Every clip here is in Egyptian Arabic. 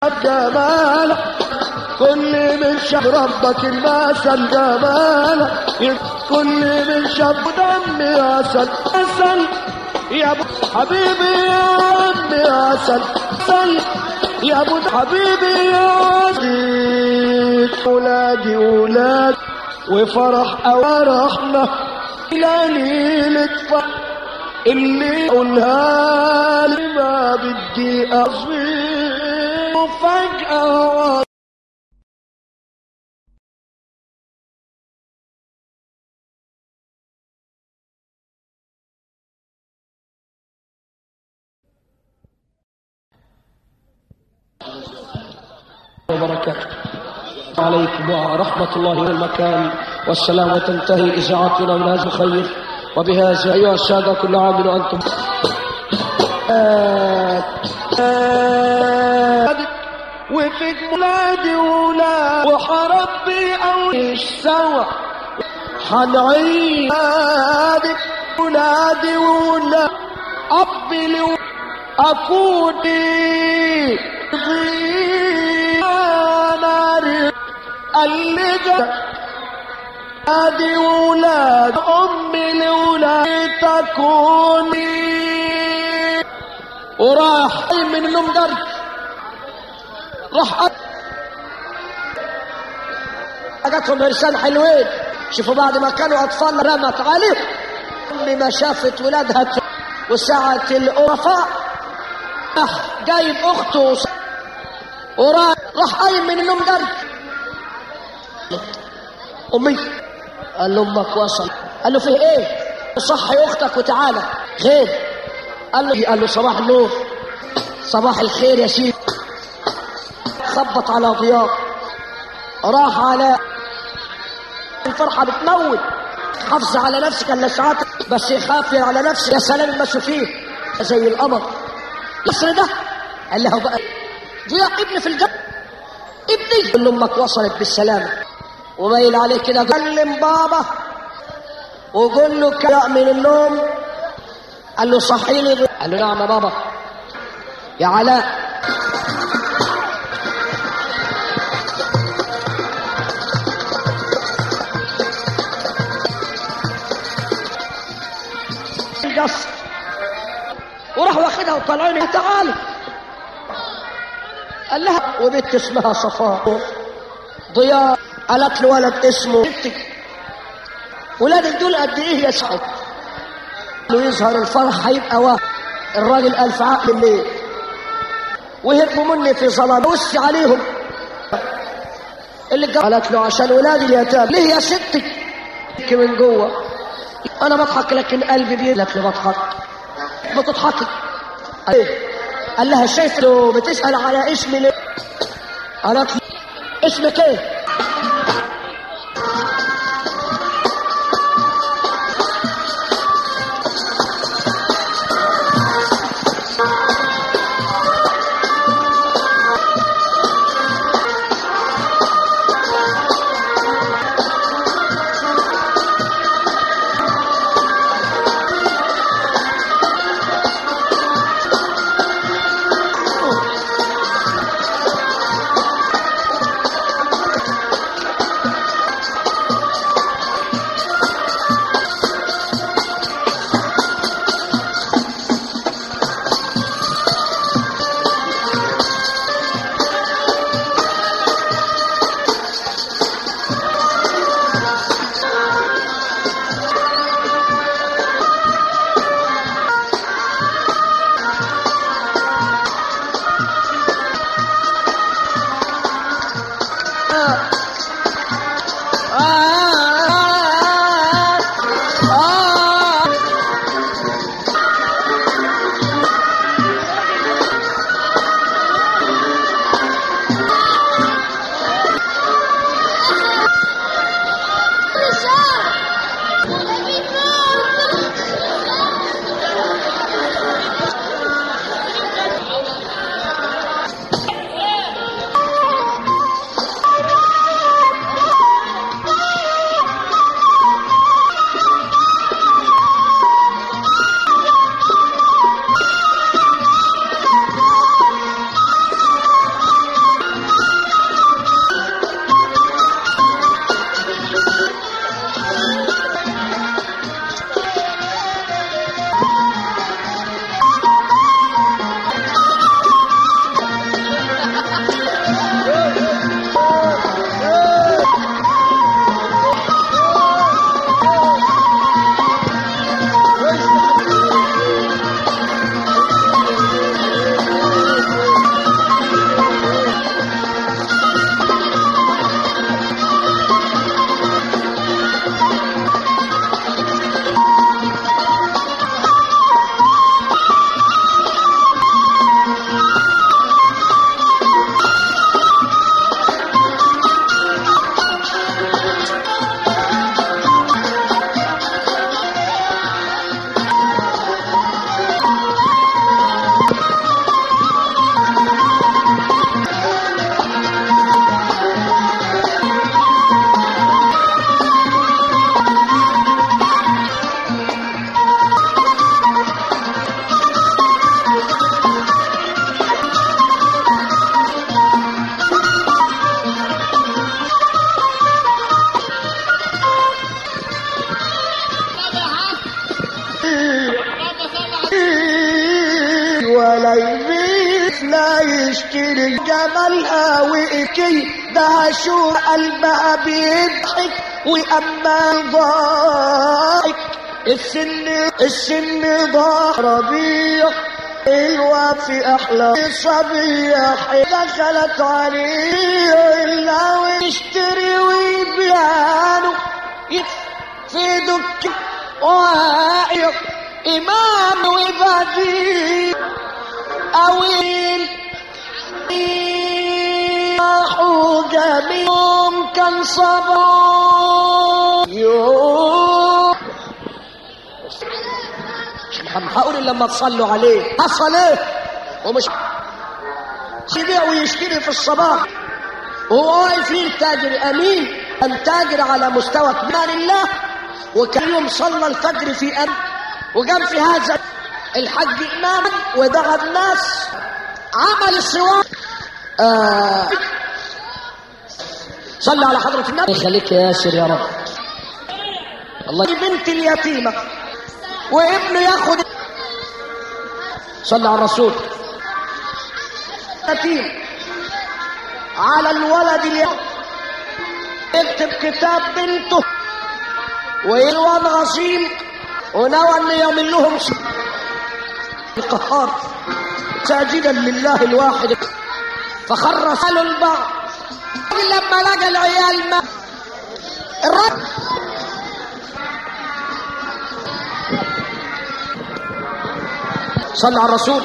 جمالك كل من شاف ربك المثل جمالك كل من شاف دمي عسل عسل يا ابو حبيبي يا امي عسل عسل يا ابو حبيبي يا عزيز ولادي ولاد وفرح فرحنا الى ليلة فرح اللي قولها لي ما بدي اصير وفجأة وبركاته عليكم ورحمة الله والمكان والسلام وتنتهي إذاعتنا من هذا الخير وبهذا أيها السادة كل عام وأنتم وفيك مولادي ولا وحربي أو سوا حنعيش ولادي ولا أبي لو أكوني نار اللي ادي ولاد امي لولاد تكوني وراح من النوم درج راح جاتهم ارسال حلوين شوفوا بعد ما كانوا اطفال رمت عليه امي ما شافت ولادها وساعة الأرفاء راح جايب اخته وراح راح قايم من النوم درج امي قال له امك وصل قال له فيه ايه صحي اختك وتعالى خير قال له قال له صباح النور صباح الخير يا سيدي خبط على ضياء راح على الفرحه بتموت حافظ على نفسك الا ساعات بس يخاف على نفسك يا سلام ما فيه زي القمر القصر ده قال له بقى ضياء ابني في الجنه ابني قال له امك وصلت بالسلامه وميل عليه كده كلم بابا وقول له كده من النوم قال له صحيني قال له نعم يا بابا يا علاء القصر وراح واخدها وطلعوني تعالي قال لها وبنت اسمها صفاء ضياء قالت له ولد اسمه بنتك ولادك دول قد ايه يا سعد له يظهر الفرح هيبقى واحد الراجل قال في عقل الليل وهربوا مني في ظلام وش عليهم اللي قالت له عشان ولادي اليتامى ليه يا ستي من جوه انا بضحك لكن قلبي بيقول لي بضحك بتضحكي قال لها شايف لو بتسال على اسمي ليه قالت له اسمك ايه جمالها وإكي ده شو قلبها بيضحك وأما ضاحك السن السن ضاح ربيع الوفي أحلى صبية دخلت عليه إلا ويشتري ويبيانه في دك واعي إمام وبديل أويل حوجة يوم كان صباح يوم مش محمد هقول إلا لما تصلوا عليه حصل ايه ومش يبيع ويشتري في الصباح وهو واقف فيه تاجر امين كان تاجر على مستوى امان الله وكان يوم صلى الفجر في أم وقام في هذا الحج اماما ودعا الناس عمل السواق آه صلى على حضرة النبي يخليك يا ياسر يا رب الله بنت اليتيمة وابنه ياخد صلى على الرسول يتيم على الولد اليوم يكتب كتاب بنته ويلوان غصيم ونوى ان يعمل لهم القهار ساجدا لله الواحد فخر سالوا البعض لما لقى العيال ما الرب صلى على الرسول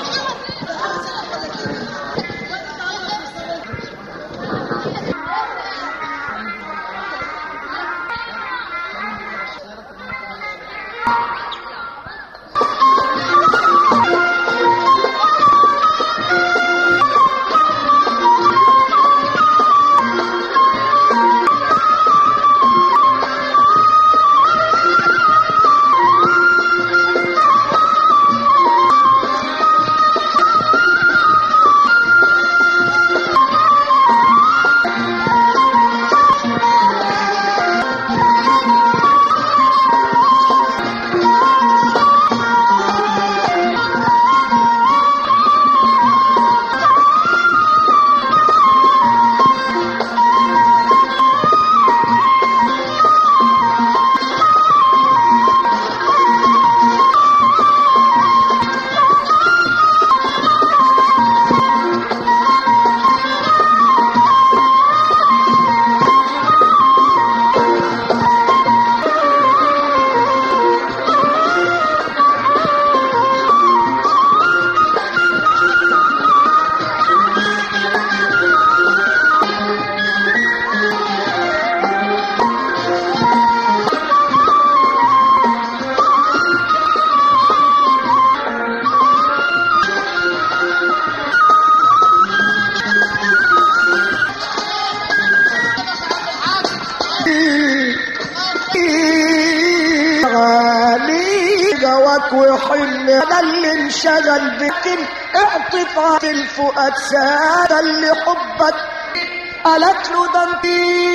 جواك وحن ده اللي انشغل بكن اعطفات الفؤاد ساد اللي حبك قالت له ده انت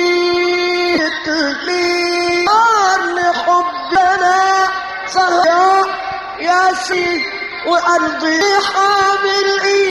لي لحبنا صهيا يا سي وقلبي حامل ايد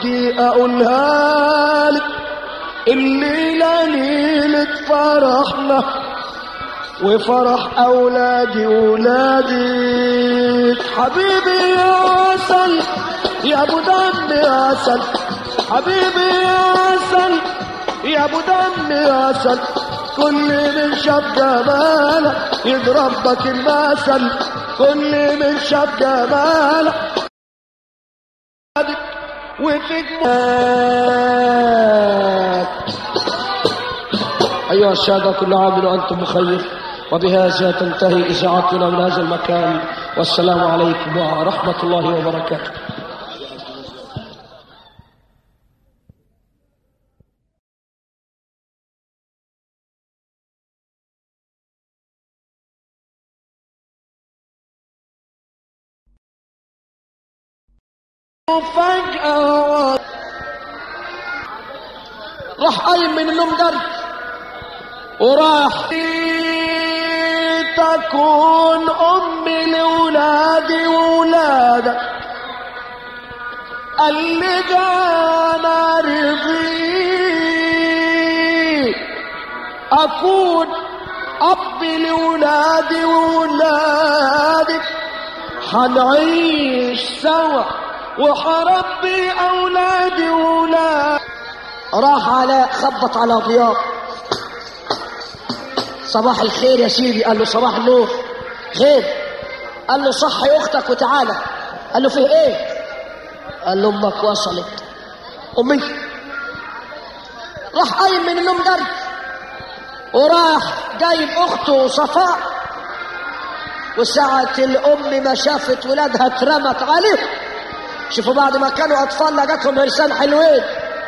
ودي اقولها لك الليلة ليلة فرحنا وفرح اولادي ولادي حبيبي يا عسل يا ابو دم يا عسل حبيبي يا عسل يا ابو دم يا عسل كل من شاف جمالك يضربك المثل كل من شاف جمالك وفيك مات أيها السادة كل عام وأنتم بخير وبهذا تنتهي إذاعتنا من هذا المكان والسلام عليكم ورحمة الله وبركاته وفجأة راح قايم من النوم جري وراح تكون أمي لولادي وولادك اللي جانا رضي أكون أب لولادي وولادك حنعيش سوا وحربي أولادي وولاد راح على خبط على ضياء صباح الخير يا سيدي قال له صباح النور خير قال له صحي اختك وتعالى قال له فيه ايه قال له امك وصلت امي راح قايم من النوم جري وراح جايب اخته صفاء وساعة الام ما شافت ولادها اترمت عليهم شوفوا بعد ما كانوا اطفال لقتهم عرسان حلوين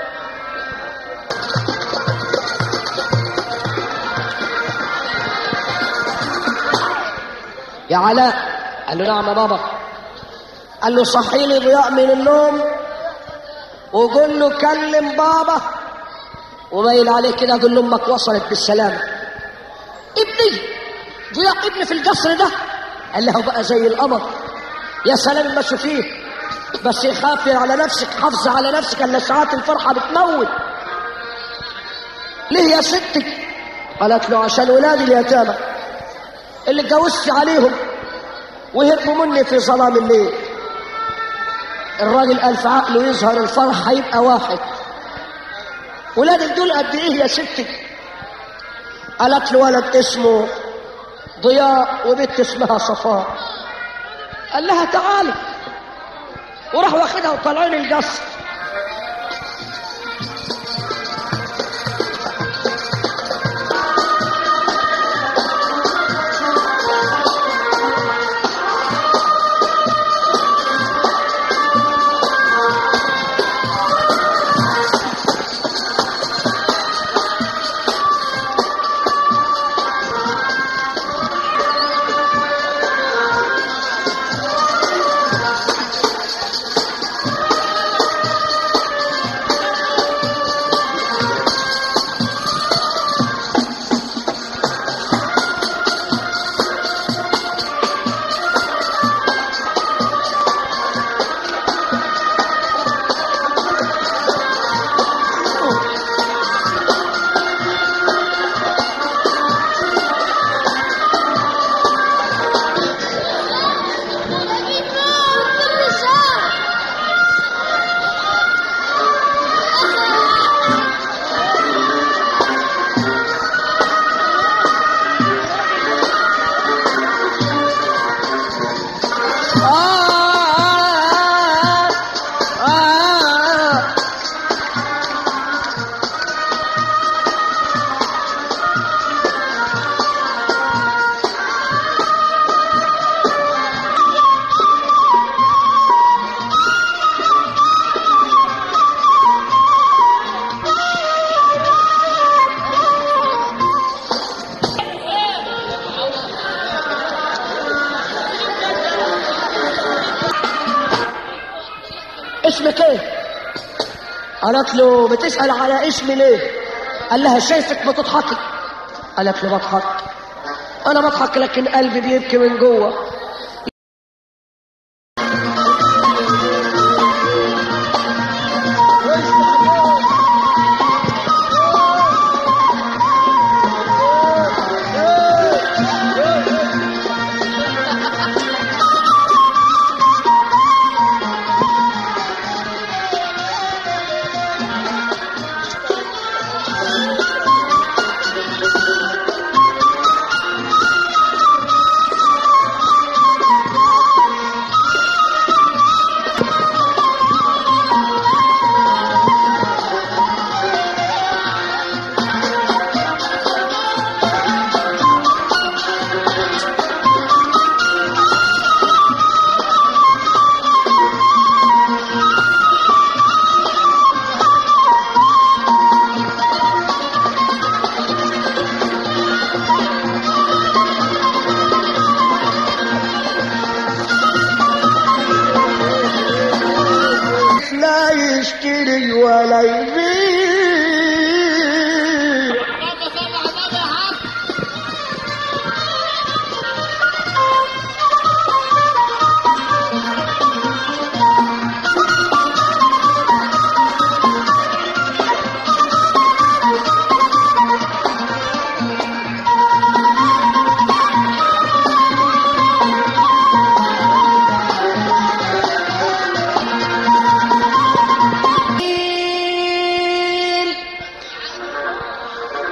يا علاء قال له نعم يا بابا قال له صحي لي ضياء من النوم وقول له كلم بابا وميل عليه كده قول له امك وصلت بالسلامه ابني ضياء ابني في القصر ده قال له بقى زي القمر يا سلام ما فيه بس يخافي على نفسك حافظ على نفسك ان ساعات الفرحه بتموت ليه يا ستي قالت له عشان ولادي اليتامى اللي اتجوزت عليهم وهربوا مني في ظلام الليل الراجل قال في عقله يظهر الفرح هيبقى واحد ولادك دول قد ايه يا ستي قالت له ولد اسمه ضياء وبنت اسمها صفاء قال لها تعالي وراح واخدها وطالعين القصر اسمك ايه قالت له بتسأل على اسمي ليه قال لها شايفك بتضحكي قالت له بضحك انا بضحك لكن قلبي بيبكي من جوه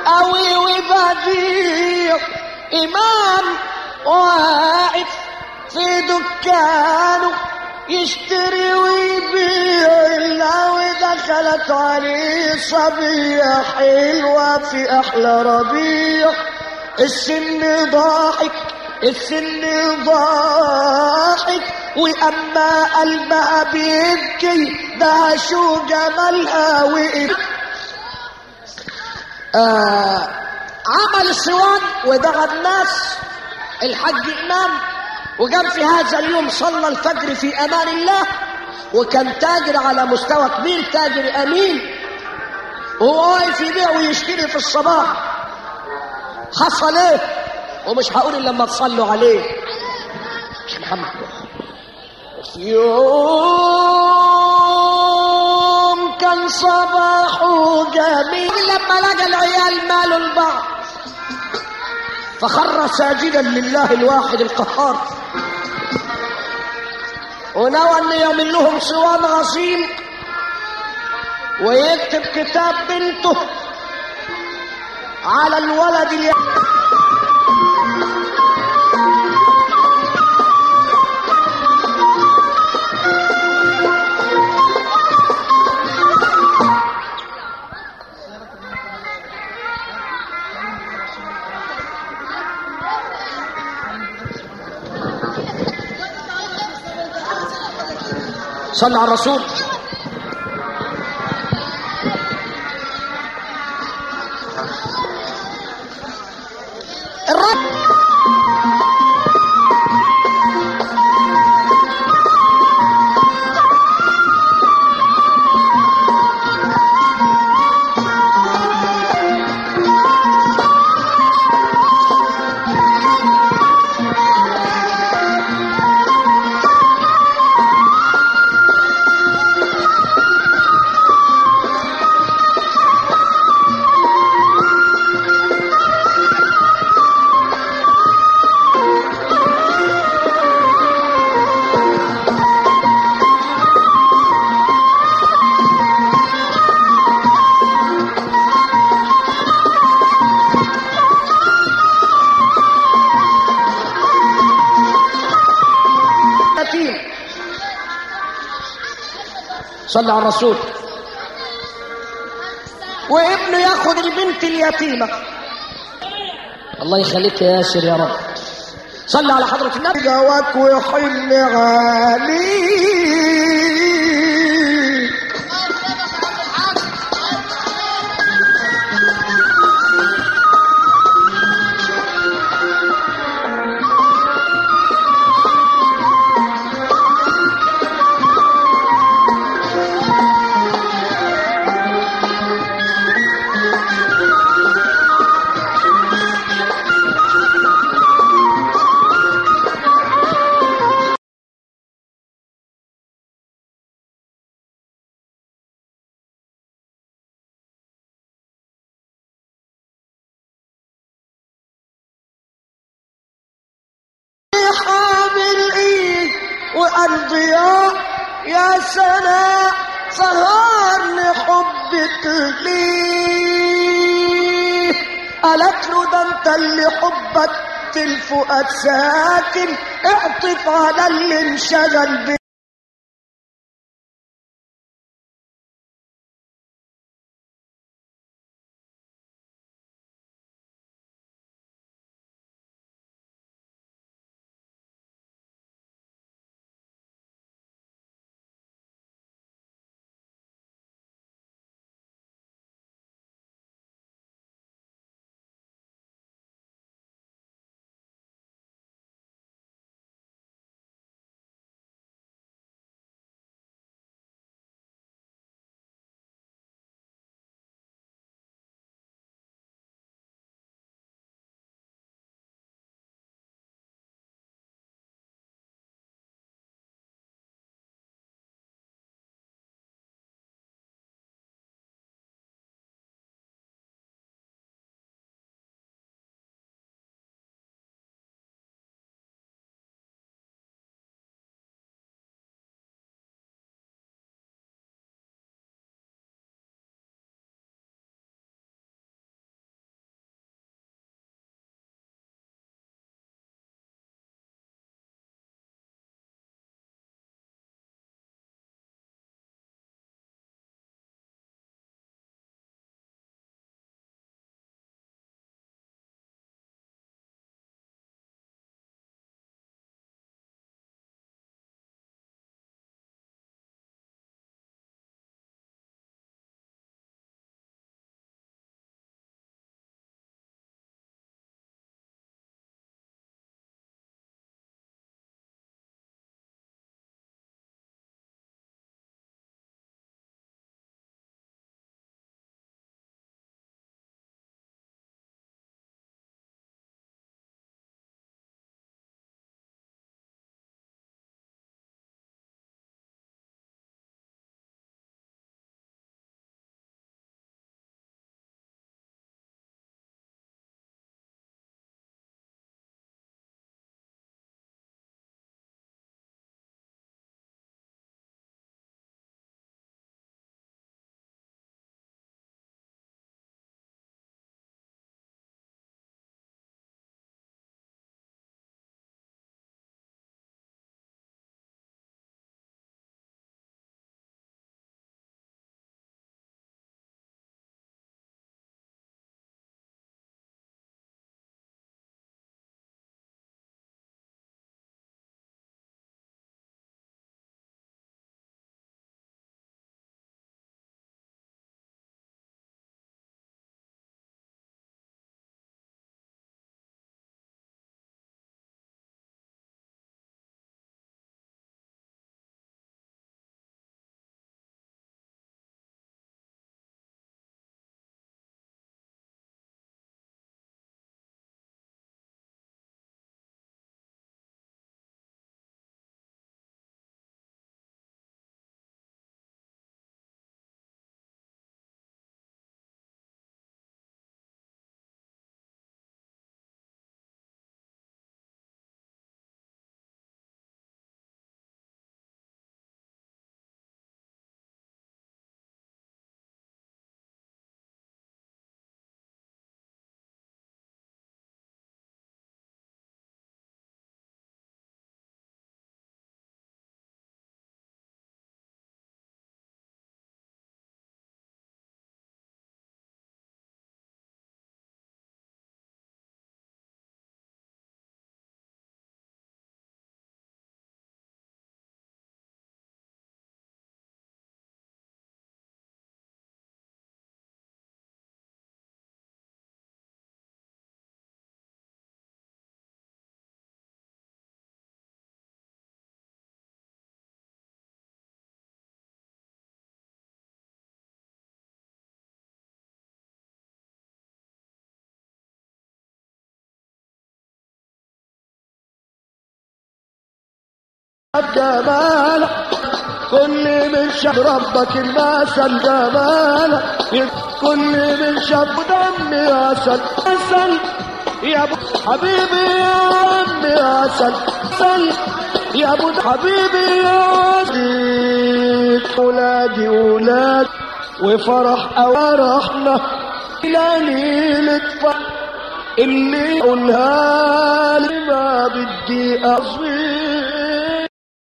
قوي وبديع إمام واقف في دكانه يشتري ويبيع لو دخلت عليه صبية حلوة في أحلى ربيع السن ضاحك السن ضاحك وأما قلبها بيبكي ده شو جمالها وقف آه عمل الصوان ودغى الناس الحج إمام وقام في هذا اليوم صلى الفجر في أمان الله وكان تاجر على مستوى كبير تاجر أمين وهو واقف يبيع ويشتري في الصباح حصل ايه ومش هقول الا لما تصلوا عليه مش محمد في يوم كان صباحه جميل لما لقى العيال مالوا البعض فخر ساجدا لله الواحد القهار ونوى ان يعمل لهم صوان غسيل ويكتب كتاب بنته على الولد اللي صلى على الرسول الرب يتيم صلى على الرسول وابنه ياخد البنت اليتيمة الله يخليك يا ياسر يا رب صلى على حضرة النبي جواك وحل عليك حامل ايه والضياء يا سناء سهرني حبك ليه قالت له ده انت اللي حبك في الفؤاد ساكن اعطف على اللي انشغل بيه جمالك كل من شاف ربك المثل جمالك كل من شاف دمي عسل عسل يا ابو حبيبي يا عمي عسل عسل يا ابو حبيبي يا عمي ولادي ولاد وفرح فرحنا الى ليلة فرح اللي قولها لي ما بدي اصبر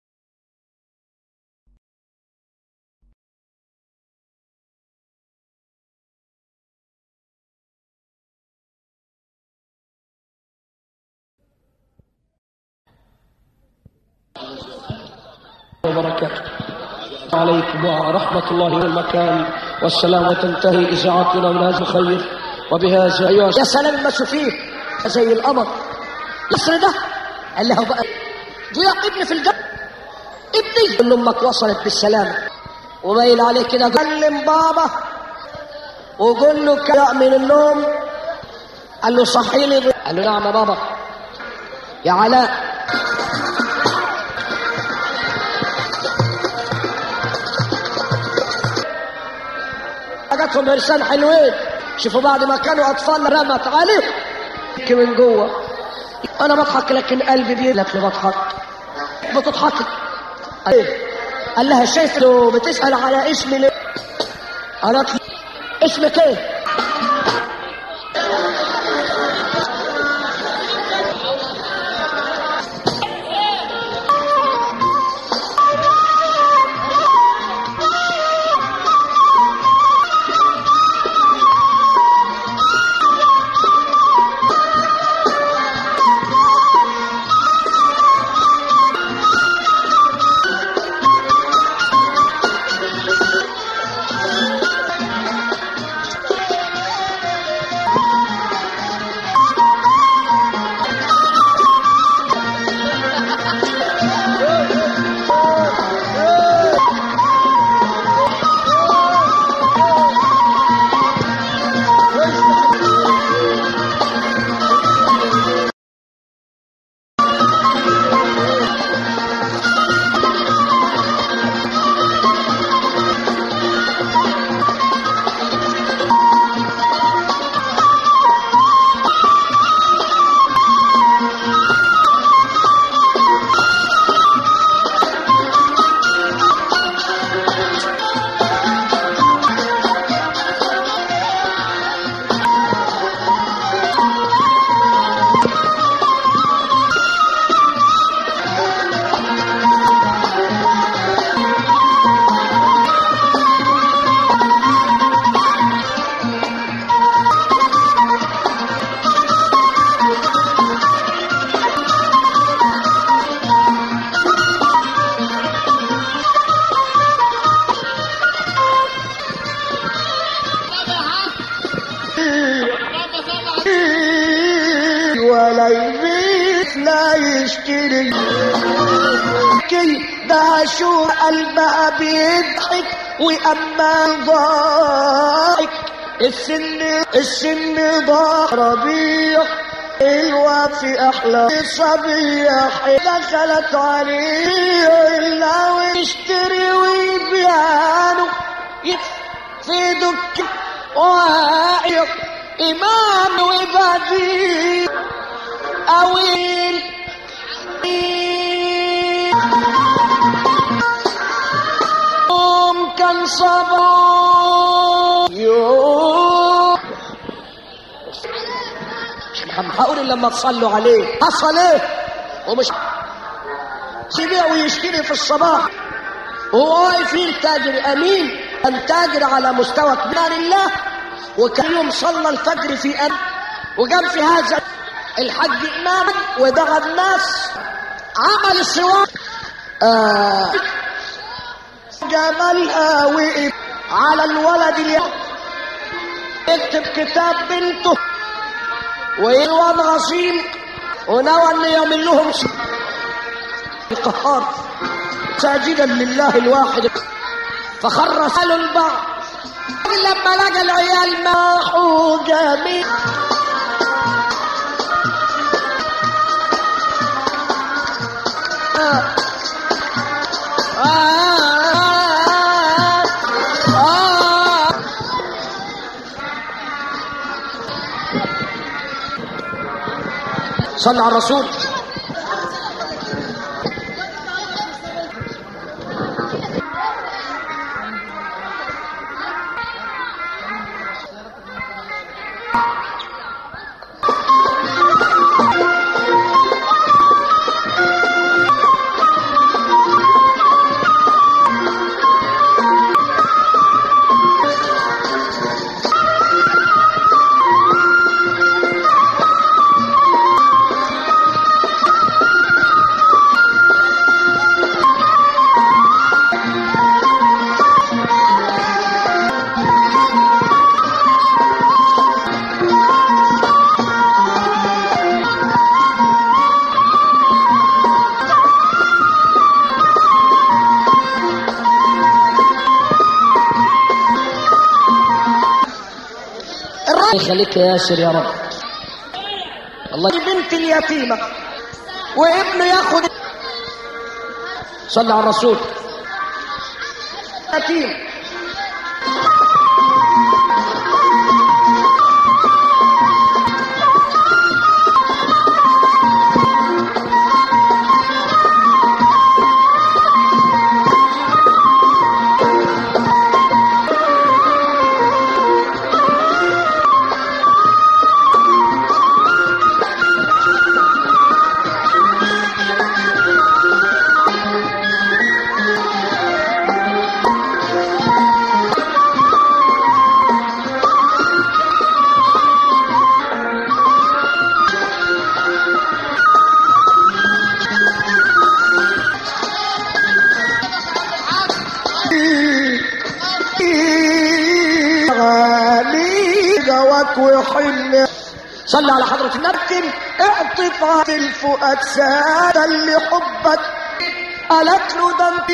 وبركاته عليكم ورحمة الله والمكان والسلام وتنتهي إذاعتنا من هذا الخير وبهذا أيها يا سلام ما تشوفيه زي القمر مصر ده قال له بقى ضياء ابني في الجنة ابني قال له امك وصلت بالسلامة وميل عليه كده كلم بابا وقول له كده من النوم قال له صحيني قال له نعم يا بابا يا علاء جاتهم عرسان حلوين شوفوا بعد ما كانوا اطفال رمت عليهم من جوه انا بضحك لكن قلبي بيقلك لي بضحك بتضحكي ايه قال لها شايف لو بتسال على اسمي ليه قالت لي اسمك ايه ولا يبيت لا يشتري كي ده شو قلبها بيضحك واما ضاحك السن السن ضاع ربيع ايوه في احلى صبية دخلت عليه الا ويشتري ويبيعانه في دك واعي امام وبديع أويل يوم كان صباح يوم مش محمد هقول لما تصلوا عليه حصل ايه ومش يبيع ويشتري في الصباح وهو واقف فيه التاجر امين كان تاجر على مستوى كبار الله وكان يوم صلى الفجر في أم وقام في هذا الحج إماما ودعا الناس عمل السواق آه جمالها وقف على الولد اليوم يكتب كتاب بنته ويلوان غسيل ونوى ان يعمل لهم القهار ساجدا لله الواحد فخر سال البعض لما لقى العيال معه جميل صلى على الرسول الله يخليك يا ياسر يا رب الله بنت اليتيمة وابنه ياخد صلى على الرسول يتيم غالي جواك وحن صلى على حضرة النبي لكن اعطف عن الفؤاد سادا لحبك قالت له ده انت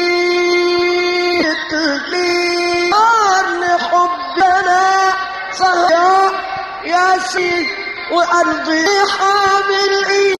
لي لحبنا صهيا يا سي وقلبي حامل ايد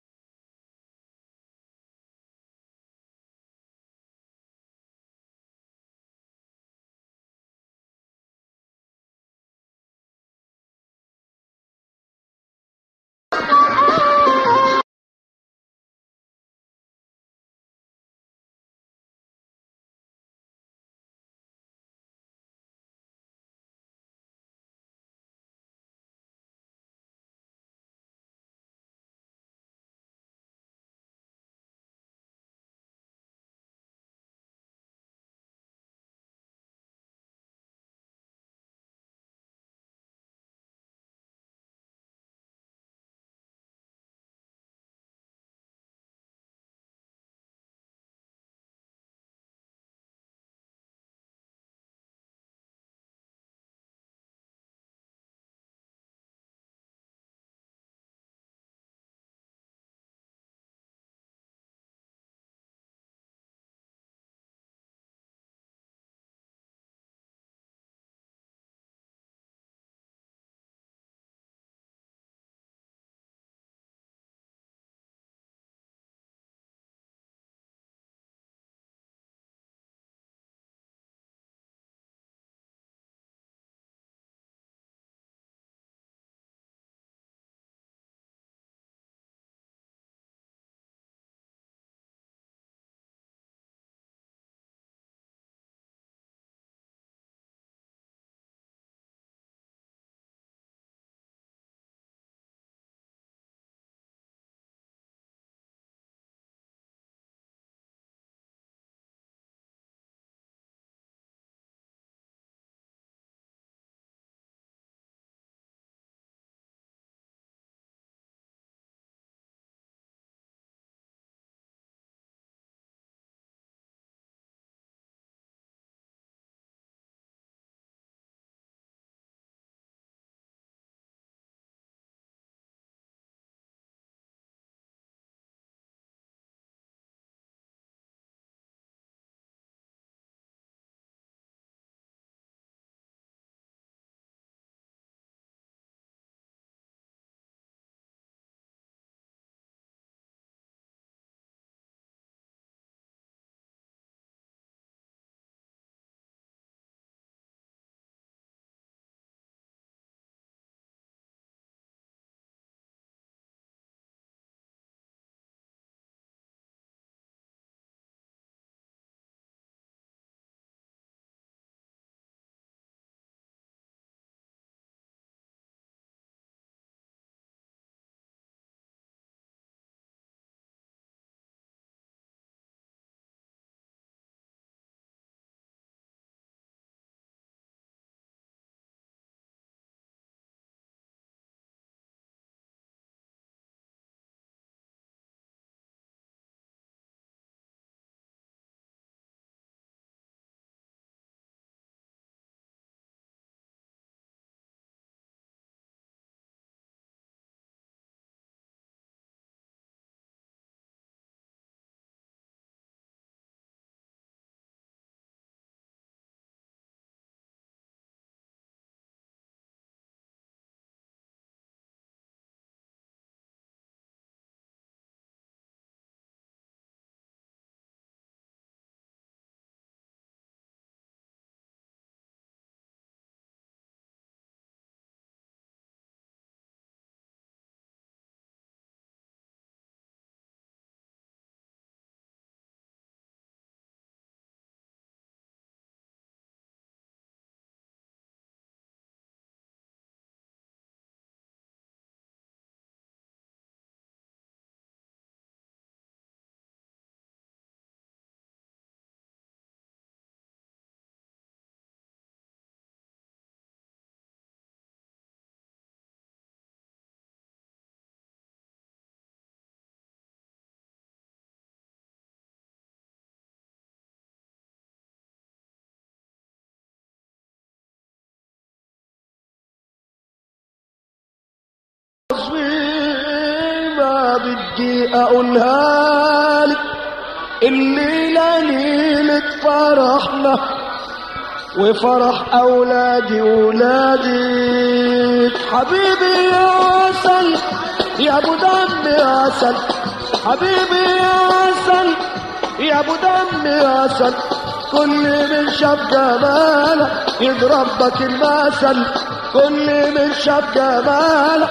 ما بدي اقولها لك الليلة ليلة فرحنا وفرح اولادي ولادي حبيبي يا عسل يا ابو دم يا عسل حبيبي يا عسل يا ابو دم يا عسل كل من شاف جمالك يضرب بك المثل كل من شاف جمالك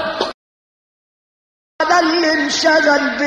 ده اللي انشغل بيه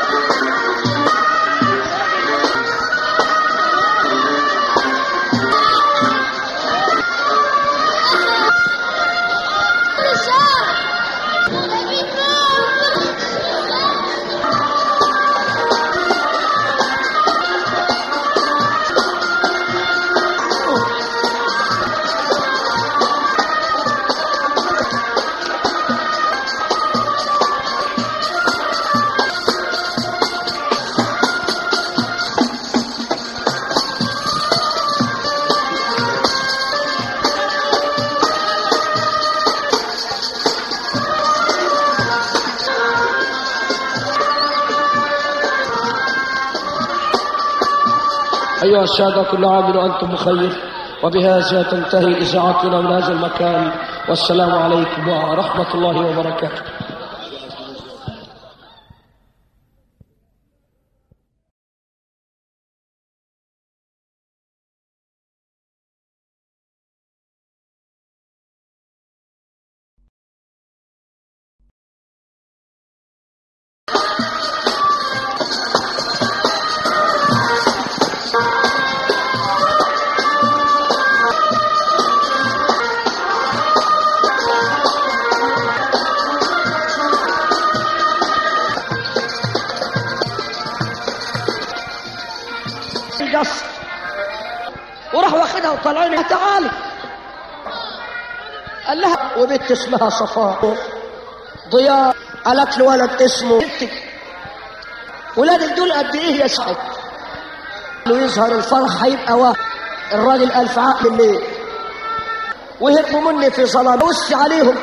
أيها السادة كل عام وأنتم بخير وبهذا تنتهي إذاعتنا من هذا المكان والسلام عليكم ورحمة الله وبركاته القصر وراح واخدها وطلعوني تعالي قال لها وبنت اسمها صفاء ضياء قالت له ولد اسمه بنتك ولادك دول قد ايه يا سعد قالوا يظهر الفرح هيبقى واحد الراجل قال في عقل الليل وهربوا مني في ظلام وش عليهم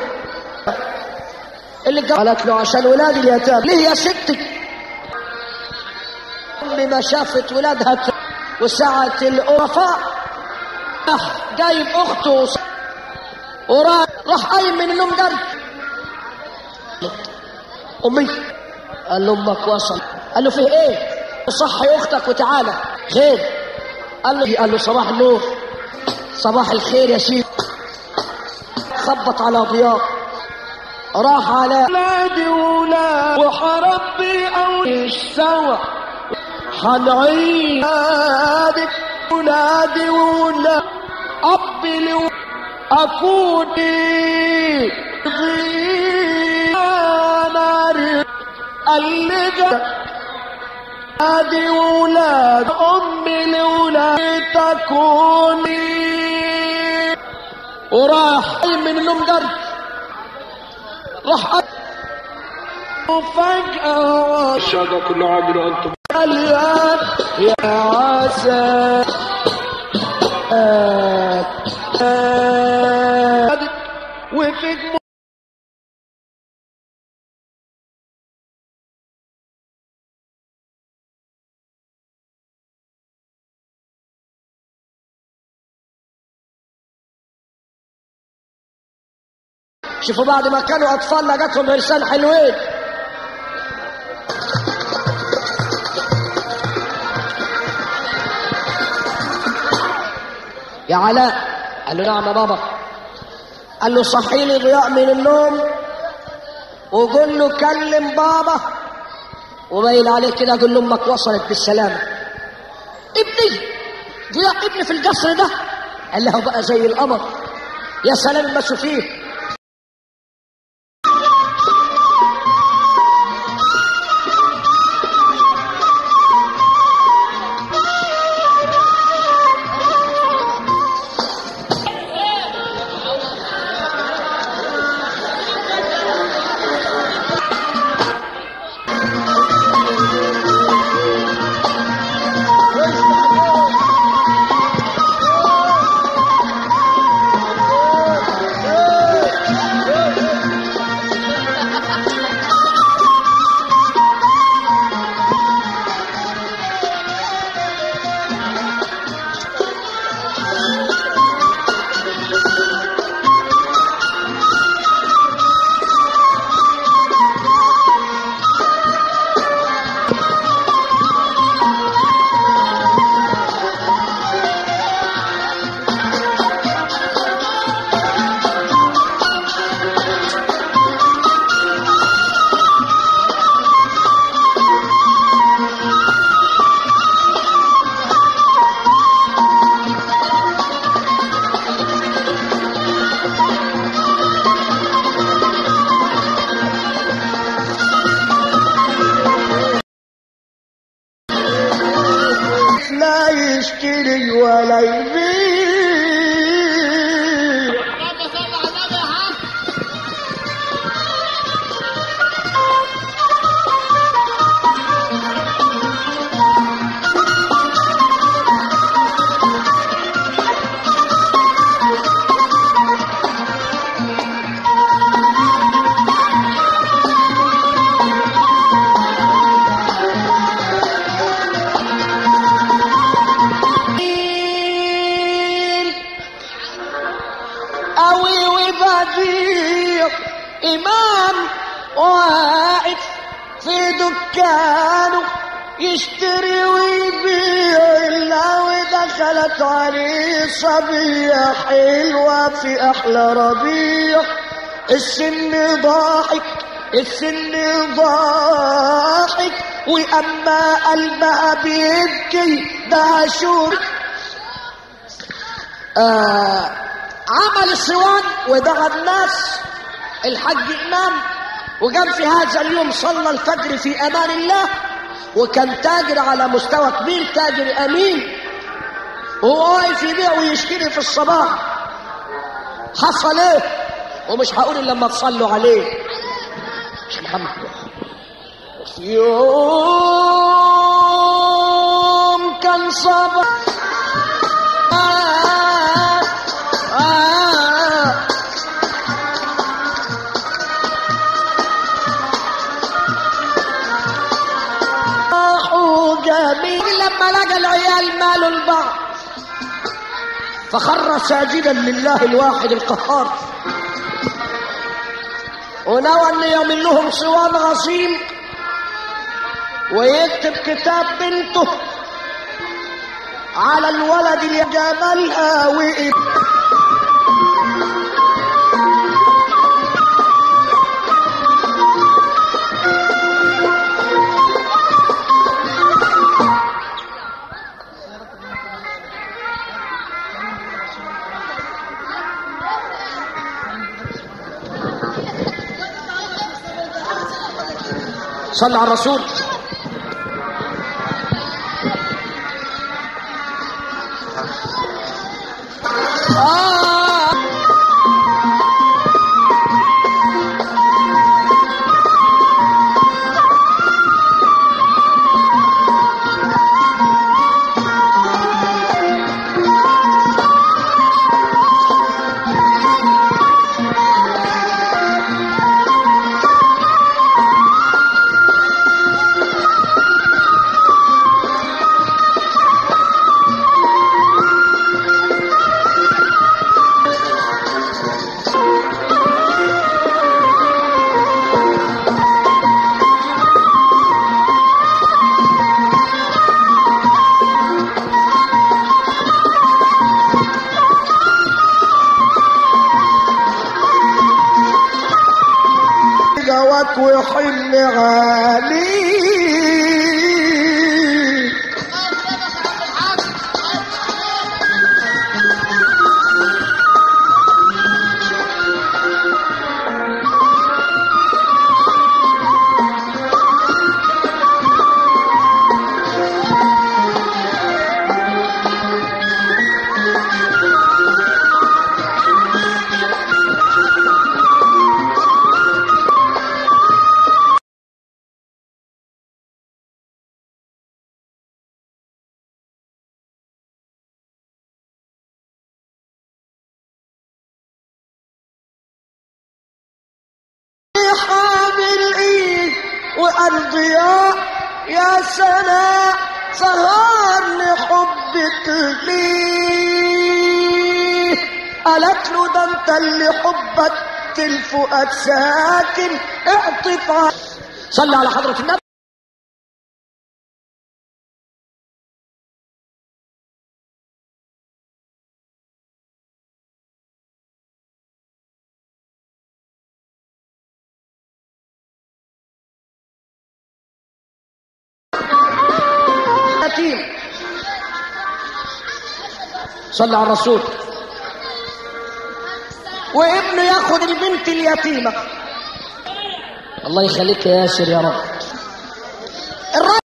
اللي قالت له عشان ولادي اليتامى ليه يا ستي امي ما شافت ولادها ت- وساعة الأرفاء راح جايب أخته وص- وراح راح قايم من النوم جري أمي قال له أمك وصل قال له فيه إيه؟ صحي أختك وتعالى خير قال له قال له صباح النور صباح الخير يا سيدي خبط على ضياء راح على ولادي ولا وحربي أو سوا حنعيش ولادك ولادي ولا أبي لي أكوني نار اللي ولادي ولاد أمي لولاد تكوني وراح من النوم جري راح وفجأة السادة كل عام وأنتم اليوم يا عسى وفيك شوفوا بعد ما كانوا اطفال لقتهم عرسان حلوين يا علاء قال له نعم يا بابا قال له صحيني ضياء من النوم وقول له كلم بابا وبين عليه كده قول له امك وصلت بالسلامه ابني ضياء ابني في القصر ده قال له بقى زي القمر يا سلام ما فيه إمام واقف في دكانه يشتري ويبيع إلا ودخلت عليه صبية حلوة في أحلى ربيع السن ضاحك السن ضاحك وأما قلبها بيبكي ده شور آه عمل الصوان ودعا الناس الحج إمام وقام في هذا اليوم صلى الفجر في أمان الله وكان تاجر على مستوى كبير تاجر أمين وهو واقف يبيع ويشتري في الصباح حصل ايه ومش هقول الا لما تصلوا عليه مش محمد في يوم كان صباح آه آه جميل لما لقى العيال مالوا البعض فخر ساجدا لله الواحد القهار ونوى ان يعمل لهم صوان عظيم ويكتب كتاب بنته على الولد اللي جمالها وإب صلى على الرسول آه جواك وحن عليك حامل ايد والضياء يا سناء سهرني حبك ليه قالت له ده انت اللي حبك في الفؤاد ساكن اعطف ع- صلي على حضرة النبي يتيم صلى على الرسول وابنه ياخد البنت اليتيمة الله يخليك يا ياسر يا رب الراجل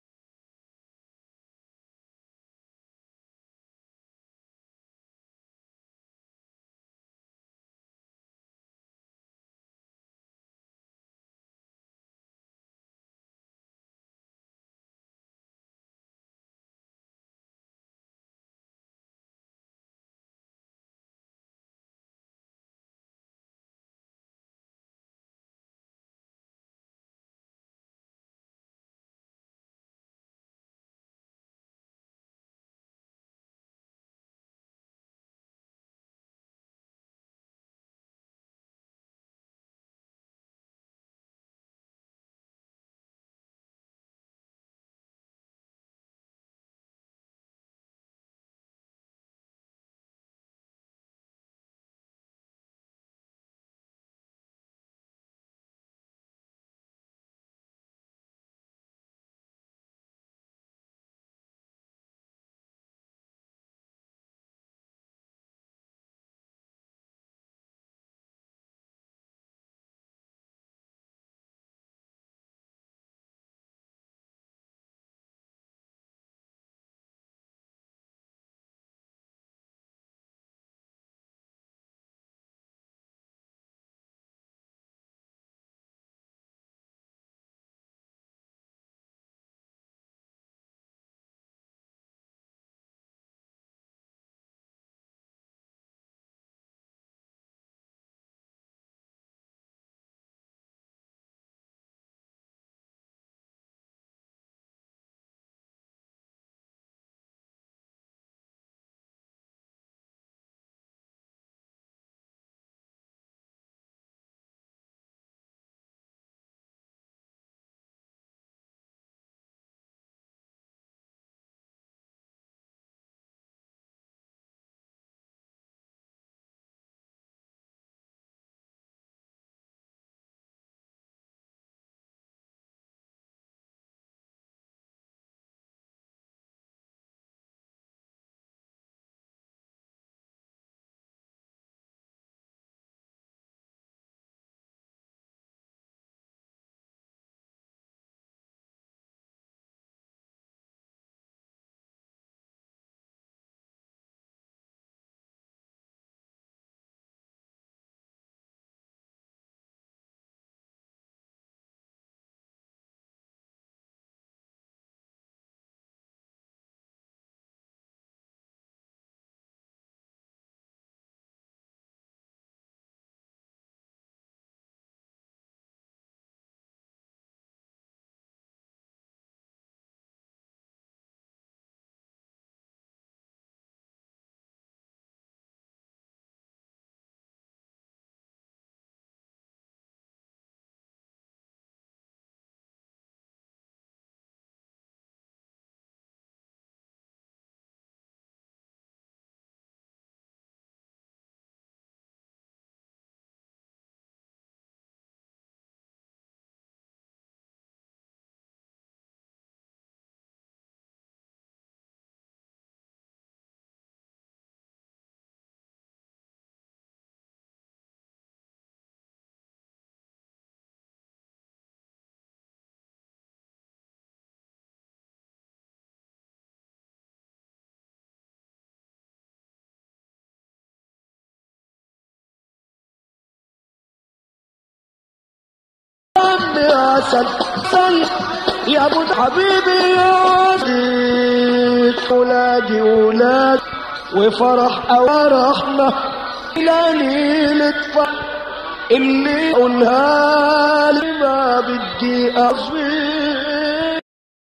عسل عسل يا ابو حبيبي يا عزيز ولادي ولاد وفرح او رحمة الى ليلة فرح اللي قولها لي ما بدي اصبر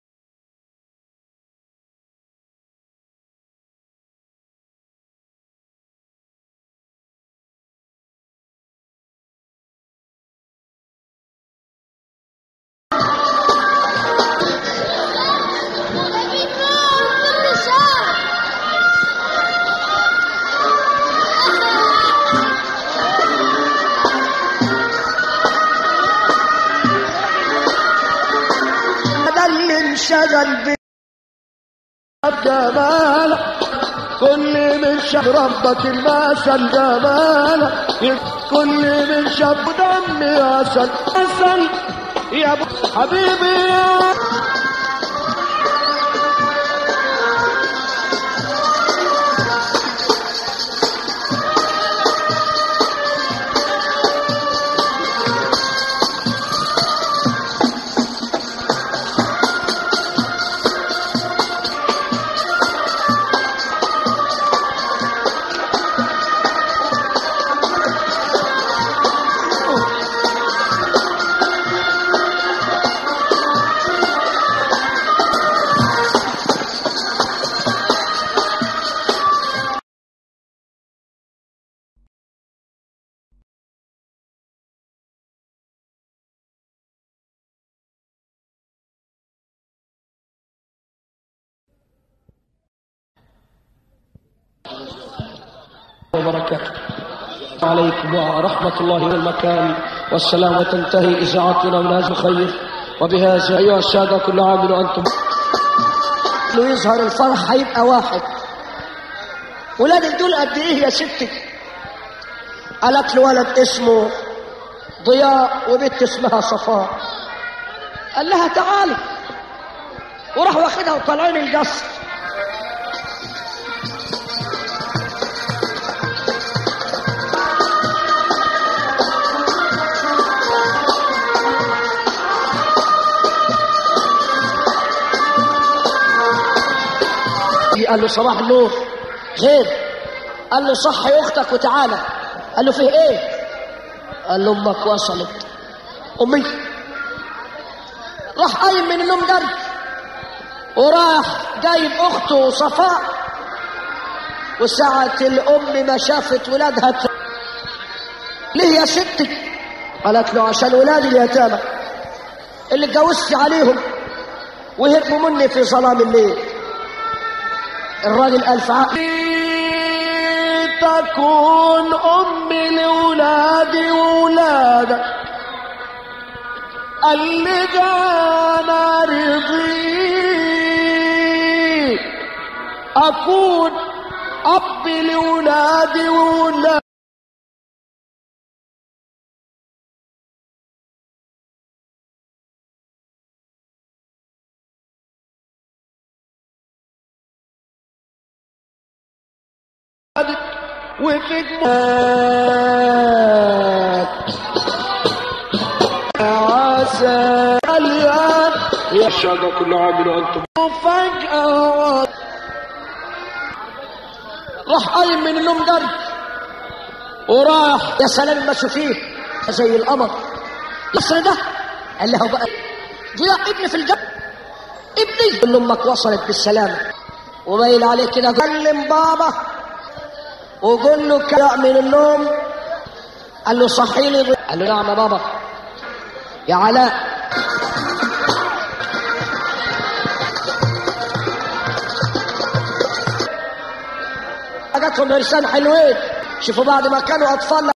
ده اللي انشغل بي جمالك كل من شاف ربك المثل جمالك كل من شاف دمي عسل عسل يا ابو حبيبي يا وبركاته عليكم ورحمة الله والمكان والسلام وتنتهي إذاعتنا من هذا الخير وبهذا أيها السادة كل عام وأنتم انه يظهر الفرح هيبقى واحد ولادك دول قد ايه يا ستي قالت له ولد اسمه ضياء وبنت اسمها صفاء قال لها تعالي وراح واخدها وطالعين القصر قال له صباح النور خير قال له صحي اختك وتعالى قال له فيه ايه قال له امك وصلت امي راح قايم من النوم جري وراح جايب اخته صفاء وساعة الام ما شافت ولادها ت- ليه يا ستي قالت له عشان ولادي اليتامى اللي اتجوزت عليهم وهربوا مني في ظلام الليل الراجل قال في عقلي تكون امي لاولادي واولادك اللي جانا رضي اكون اب لاولادي واولادك وفيك مات عسى اليوم يا السادة كل عام وأنتم وفجأة راح قايم من النوم جري وراح يا سلام ما فيه زي القمر القصر ده قال له بقى ضياء ابني في الجنة ابني قال له امك وصلت بالسلامة ومايل عليه كده كلم بابا وقول له كده من النوم قال له صحيني قال له نعم يا بابا يا علاء جاتهم عرسان حلوين شوفوا بعد ما كانوا اطفال